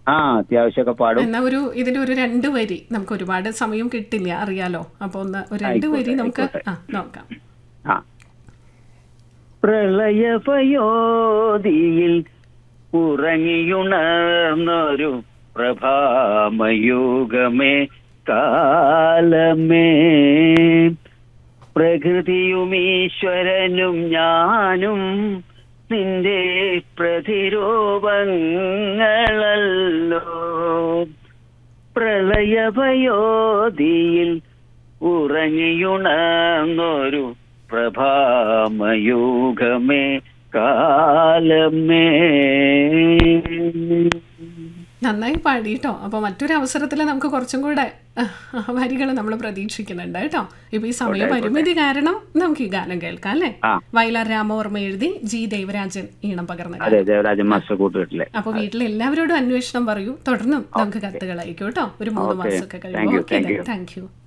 ആ അത്യാവശ്യമൊക്കെ പാടും എന്നാ ഒരു ഇതിന്റെ ഒരു രണ്ട് വരി നമുക്ക് ഒരുപാട് സമയം കിട്ടില്ല അറിയാലോ അപ്പൊ ഒന്ന് ഒരു രണ്ട് വരി നമുക്ക് ആ നോക്കാം ആ പ്രളയപയോധിയിൽ ഉറങ്ങിയുണർന്നൊരു പ്രഭാമയുഗമേ കാലമേ പ്രകൃതിയും ഈശ്വരനും ഞാനും നിന്റെ പ്രതിരൂപങ്ങളല്ലോ പ്രളയഭയോധിയിൽ ഉറങ്ങിയുണർന്നൊരു പ്രഭാമയുഗമേ കാലമേ നന്നായി പാടി കേട്ടോ അപ്പൊ മറ്റൊരു അവസരത്തിൽ നമുക്ക് കുറച്ചും കൂടെ വരികൾ നമ്മൾ പ്രതീക്ഷിക്കുന്നുണ്ട് കേട്ടോ ഇപ്പൊ ഈ സമയ പരിമിതി കാരണം നമുക്ക് ഈ ഗാനം കേൾക്കാം അല്ലേ ആ. വയലാർ രാമവർമ്മ എഴുതി ജി ദേവരാജൻ ഈണം പകർന്ന ഗാനം അതെ ദേവരാജൻ മാസ്റ്റർ കൂട്ടുകെട്ടിലെ അപ്പൊ വീട്ടിൽ എല്ലാവരോടും അന്വേഷണം പറയൂ തുടർന്നും നമുക്ക് കത്തുകൾ അയക്കൂ കേട്ടോ ഒരു മൂന്ന് Okay. മാസമൊക്കെ Thank കഴിയുമ്പോൾ you, okay thank you. Thank U